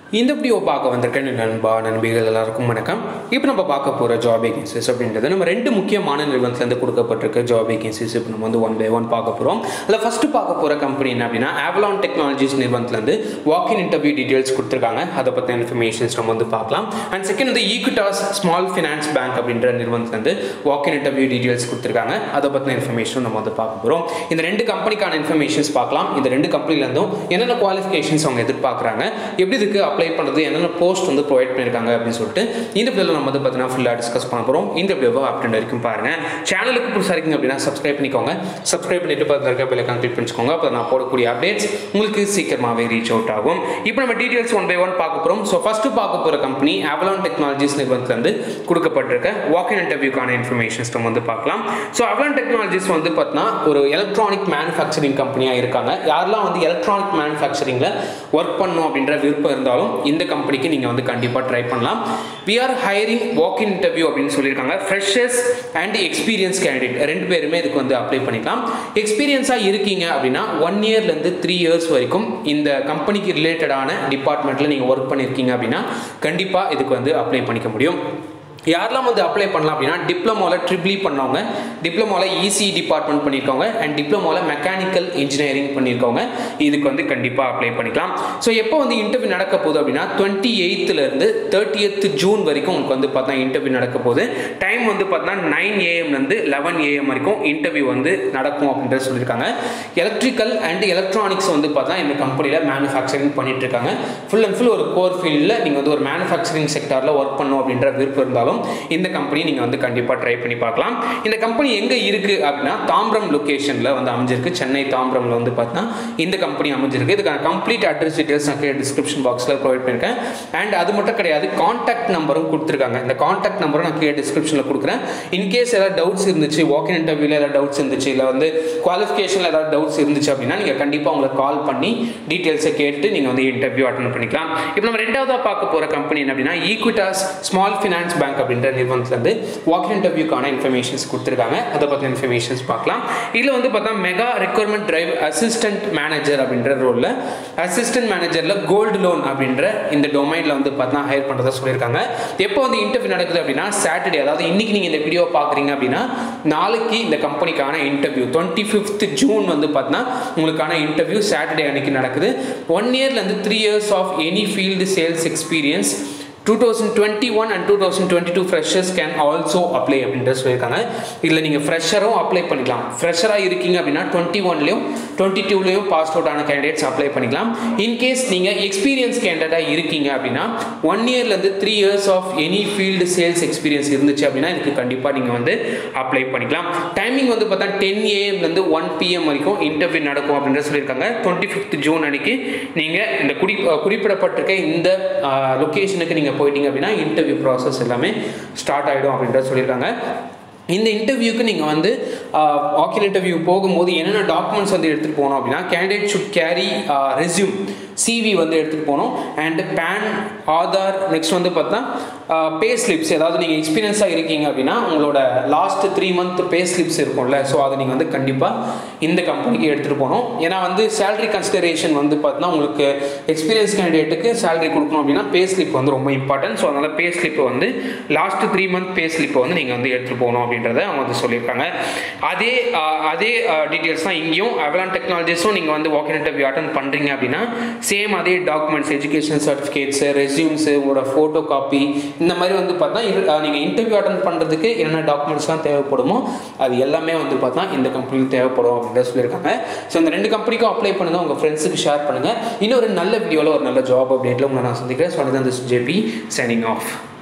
இந்த வீடியோ பார்க்க வந்திருக்கேன் நண்பா நண்பிகள் எல்லாருக்கும் வணக்கம் இப்போ நம்ம பார்க்க போகிற ஜாப் வேகன்சிஸ் அப்படின்றது நம்ம ரெண்டு முக்கியமான நிறுவனத்துலேருந்து கொடுக்கப்பட்டிருக்க ஜாப் வேகன்சிஸ் இப்போ நம்ம வந்து ஒன் பை ஒன் பார்க்க போகிறோம் அதில் ஃபஸ்ட்டு பார்க்க போகிற கம்பெனி என்ன அப்படின்னா ஆவலான் டெக்னாலஜிஸ் நிறுவனத்துலேருந்து வாக்கின் இன்டர்வியூ டீட்டெயில்ஸ் கொடுத்துருக்காங்க அதை பற்றின இன்ஃபர்மேஷன்ஸ் நம்ம வந்து பார்க்கலாம் அண்ட் செகண்ட் வந்து ஈக்விட்டாஸ் ஸ்மால் ஃபினான்ஸ் பேங்க் அப்படின்ற நிறுவனத்துலேருந்து வாக்கின் இன்டர்வியூ டீட்டெயில்ஸ் கொடுத்துருக்காங்க அதை பற்றின இன்ஃபர்மேஷன் நம்ம வந்து பார்க்க போகிறோம் இந்த ரெண்டு கம்பெனிக்கான இன்ஃபர்மேஷன்ஸ் பார்க்கலாம் இந்த ரெண்டு கம்பெனிலேருந்தும் என்னென்ன குவாலிஃபிகேஷன்ஸ் அவங்க எதிர்பார்க்குறாங்க எப்படி இதுக்கு அப்ளை பண்ணுறது என்னென்ன போஸ்ட் வந்து ப்ரொவைட் பண்ணியிருக்காங்க அப்படின்னு சொல்லிட்டு இந்த வீடியோவில் நம்ம வந்து பார்த்தீங்கன்னா ஃபுல்லாக டிஸ்கஸ் பண்ண போகிறோம் இந்த வீடியோவை அப்டெண்ட் வரைக்கும் பாருங்கள் சேனலுக்கு புதுசாக இருக்கீங்க அப்படின்னா சப்ஸ்கிரைப் பண்ணிக்கோங்க சப்ஸ்கிரைப் பண்ணிட்டு பார்த்து இருக்க பெல்லை கம்ப்ளீட் பண்ணிக்கோங்க அப்போ நான் போடக்கூடிய அப்டேட்ஸ் உங்களுக்கு சீக்கிரமாகவே ரீச் அவுட் ஆகும் இப்போ நம்ம டீட்டெயில்ஸ் ஒன் பை ஒன் பார்க்க போகிறோம் ஸோ ஃபஸ்ட்டு பார்க்க போகிற கம்பெனி ஆவலான் டெக்னாலஜிஸ் நிறுவனத்துலேருந்து கொடுக்கப்பட்டிருக்க வாக்கின் இன்டர்வியூக்கான இன்ஃபர்மேஷன்ஸ் நம்ம வந்து பார்க்கலாம் ஸோ அவலான் டெக்னாலஜிஸ் வந்து பார்த்தீங்கன்னா ஒரு எலக்ட்ரானிக் மேனுஃபேக்சரிங் கம்பெனியாக இருக்காங்க யாரெல்லாம் வந்து எலக்ட்ரானிக் மேனுஃபேக்சரிங்கில் ஒர்க் பண்ணும் அப்படின்ற விருப்பம் இருந்தாலும் இந்த கம்பெனிக்கு நீங்கள் வந்து கண்டிப்பாக ட்ரை பண்ணலாம் we are hiring walk in interview அப்படின்னு சொல்லியிருக்காங்க ஃப்ரெஷர்ஸ் அண்ட் எக்ஸ்பீரியன்ஸ் கேண்டிடேட் ரெண்டு பேருமே இதுக்கு வந்து அப்ளை பண்ணிக்கலாம் எக்ஸ்பீரியன்ஸாக இருக்கீங்க அப்படின்னா ஒன் இயர்லேருந்து த்ரீ இயர்ஸ் வரைக்கும் இந்த கம்பெனிக்கு ரிலேட்டடான டிபார்ட்மெண்ட்டில் நீங்கள் ஒர்க் பண்ணியிருக்கீங்க அப்படின்னா கண்டிப்பாக இதுக்கு வந்து அப்ளை பண்ணிக்க முடியும் யாரெல்லாம் வந்து அப்ளை பண்ணலாம் அப்படின்னா டிப்ளமோவில் ட்ரிபிளி பண்ணவங்க டிப்ளமோவில் இசி டிபார்ட்மெண்ட் பண்ணியிருக்கவங்க அண்ட் டிப்ளமோவில் மெக்கானிக்கல் இன்ஜினியரிங் பண்ணியிருக்கவங்க இதுக்கு வந்து கண்டிப்பாக அப்ளை பண்ணிக்கலாம் ஸோ எப்போ வந்து இன்டர்வியூ நடக்க போகுது அப்படின்னா டுவெண்ட்டி எயித்துலேருந்து தேர்ட்டியத் ஜூன் வரைக்கும் உங்களுக்கு வந்து பார்த்தா இன்டர்வியூ நடக்க போகுது டைம் வந்து பார்த்தீங்கன்னா நைன் ஏஎம்லேருந்து லெவன் ஏஎம் வரைக்கும் இன்டர்வியூ வந்து நடக்கும் அப்படின்றது சொல்லியிருக்காங்க எலக்ட்ரிக்கல் அண்ட் எலக்ட்ரானிக்ஸ் வந்து பார்த்தா இந்த கம்பெனியில் மேனுஃபேக்சரிங் பண்ணிட்டு இருக்காங்க ஃபுல் அண்ட் ஃபுல் ஒரு கோர் ஃபீல்டில் நீங்கள் வந்து ஒரு மேனுஃபேக்சரிங் செக்டாரில் ஒர்க் பண்ணும் அப்படின்ற விருப்பம் இருந்தாலும் இந்த கம்பெனி நீங்கள் வந்து கண்டிப்பாக ட்ரை பண்ணி பார்க்கலாம் இந்த கம்பெனி எங்கே இருக்குது அப்படின்னா தாம்பரம் லொக்கேஷனில் வந்து அமைஞ்சிருக்கு சென்னை தாம்பரமில் வந்து பார்த்தா இந்த கம்பெனி அமைஞ்சிருக்கு இதுக்கான கம்ப்ளீட் அட்ரஸ் டீட்டெயில்ஸ் நான் கீழே டிஸ்கிரிப்ஷன் பாக்ஸில் ப்ரொவைட் பண்ணியிருக்கேன் அண்ட் அது மட்டும் கிடையாது காண்டாக்ட் நம்பரும் கொடுத்துருக்காங்க இந்த காண்டாக்ட் நம்பரும் நான் கீழே டிஸ்கிரிப்ஷனில் கொடுக்குறேன் இன்கேஸ் ஏதாவது டவுட்ஸ் இருந்துச்சு வாக்கின் இன்டர்வியூவில் ஏதாவது டவுட்ஸ் இருந்துச்சு இல்லை வந்து குவாலிஃபிகேஷனில் ஏதாவது டவுட்ஸ் இருந்துச்சு அப்படின்னா நீங்கள் கண்டிப்பாக உங்களுக்கு கால் பண்ணி டீட்டெயில்ஸை கேட்டு நீங்கள் வந்து இன்டர்வியூ அட்டன் பண்ணிக்கலாம் இப்போ நம்ம ரெண்டாவதாக பார்க்க போகிற கம்பெனி என்ன அப்படின்னா ஈக்விட்டாஸ் ஸ்மால் ஃபினான்ஸ் பேங்க் அப்படின்ற நிறுவனத்துலேருந்து வாக்கின் இன்டர்வியூக்கான இன்ஃபர்மேஷன்ஸ் கொடுத்துருக்காங்க அதை பற்றின இன்ஃபர்மேஷன்ஸ் பார்க்கலாம் இதில் வந்து பார்த்தா mega requirement drive assistant manager அப்படின்ற ரோலில் அசிஸ்டன்ட் மேனேஜரில் கோல்டு லோன் அப்படின்ற இந்த டொமைனில் வந்து பார்த்தா ஹையர் பண்ணுறதா சொல்லியிருக்காங்க எப்போ வந்து இன்டர்வியூ நடக்குது அப்படின்னா சாட்டர்டே அதாவது இன்னைக்கு நீங்கள் இந்த வீடியோ பார்க்குறீங்க அப்படின்னா நாளைக்கு இந்த கம்பெனிக்கான இன்டர்வியூ டுவெண்ட்டி ஃபிஃப்த் ஜூன் வந்து பார்த்தீங்கன்னா உங்களுக்கான இன்டர்வியூ சாட்டர்டே அன்னைக்கு நடக்குது ஒன் இயர்லேருந்து three years of any field sales experience two thousand twenty one and two thousand twenty two freshers can also apply அப்படின்ற சொல்லியிருக்காங்க இதில் நீங்கள் ஃப்ரெஷரும் அப்ளை பண்ணிக்கலாம் ஃப்ரெஷராக இருக்கீங்க அப்படின்னா டுவெண்ட்டி ஒன்லேயும் டுவெண்ட்டி டூலேயும் பாஸ் அவுட் ஆன கேண்டிடேட்ஸ் அப்ளை பண்ணிக்கலாம் இன்கேஸ் நீங்கள் எக்ஸ்பீரியன்ஸ் கேண்டிடேட்டாக இருக்கீங்க அப்படின்னா ஒன் இயர்லேருந்து three years of any field sales experience இருந்துச்சு அப்படின்னா இதுக்கு கண்டிப்பாக நீங்கள் வந்து அப்ளை பண்ணிக்கலாம் டைமிங் வந்து பார்த்தா டென் ஏஎம்லேருந்து ஒன் பிஎம் வரைக்கும் இன்டர்வியூ நடக்கும் அப்படின்ற சொல்லியிருக்காங்க டுவெண்ட்டி ஃபிஃப்த் ஜூன் அன்னைக்கு நீங்கள் இந்த குறி குறிப்பிடப்பட்டிருக்க இந்த லொக்கேஷனுக்கு நீங்கள் போயிட்டீங்க அப்படின்னா இன்டர்வியூ ப்ராசஸ் எல்லாமே ஸ்டார்ட் ஆகிடும் அப்படின்றத சொல்லியிருக்காங்க இந்த இன்டர்வியூக்கு நீங்கள் வந்து வாக்கின் இன்டர்வியூ போகும்போது என்னென்ன டாக்குமெண்ட்ஸ் வந்து எடுத்துகிட்டு போகணும் அப்படின்னா candidate should carry resume CV வந்து எடுத்துகிட்டு போகணும் அண்ட் பேன் ஆதார் நெக்ஸ்ட் வந்து பார்த்தா பே ஸ்லிப்ஸ் ஏதாவது நீங்கள் எக்ஸ்பீரியன்ஸாக இருக்கீங்க அப்படின்னா உங்களோட last three month pay slips இருக்கும்ல ஸோ அதை நீங்கள் வந்து கண்டிப்பாக இந்த கம்பெனிக்கு எடுத்துகிட்டு போகணும் ஏன்னா வந்து சேலரி கன்சிடரேஷன் வந்து பார்த்தீங்கன்னா உங்களுக்கு எக்ஸ்பீரியன்ஸ் கேண்டிடேட்டுக்கு சேலரி கொடுக்கணும் அப்படின்னா பே ஸ்லிப் வந்து ரொம்ப இம்பார்ட்டன்ட் ஸோ அதனால் பே ஸ்லிப்பை வந்து லாஸ்ட் த்ரீ மந்த் பே ஸ்லிப்பை வந்து நீங்கள் வந்து எடுத்துகிட்டு போகணும் அப்படின்றத அவங்க வந்து சொல்லியிருக்காங்க அதே அதே டீட்டெயில்ஸ் தான் இங்கேயும் அவலான் டெக்னாலஜிஸும் நீங்கள் வந்து வாக்கின் இன்டர்வியூ அட்டன் பண்ணுறீங்க அப்படின்னா சேம் அதே டாக்குமெண்ட்ஸ் எஜுகேஷன் சர்டிஃபிகேட்ஸு ரெஸ்யூம்ஸு உங்களோட ஃபோட்டோ காப்பி இந்த மாதிரி வந்து பார்த்தா நீங்கள் இன்டர்வியூ அட்டன் பண்ணுறதுக்கு என்னென்ன டாக்குமெண்ட்ஸ்லாம் தேவைப்படுமோ அது எல்லாமே வந்து பார்த்தா இந்த கம்பெனிக்கு தேவைப்படும் அப்படின்னு சொல்லியிருக்காங்க ஸோ இந்த ரெண்டு கம்பெனிக்கும் அப்ளை பண்ணுங்கள் உங்கள் ஃப்ரெண்ட்ஸுக்கு ஷேர் பண்ணுங்கள் இன்னொரு நல்ல வீடியோவில் ஒரு நல்ல ஜாப் அப்டேட்டில் உங்களை நான் சந்திக்கிறேன் ஸோ அதுதான் ஜேபி சைனிங் ஆஃப்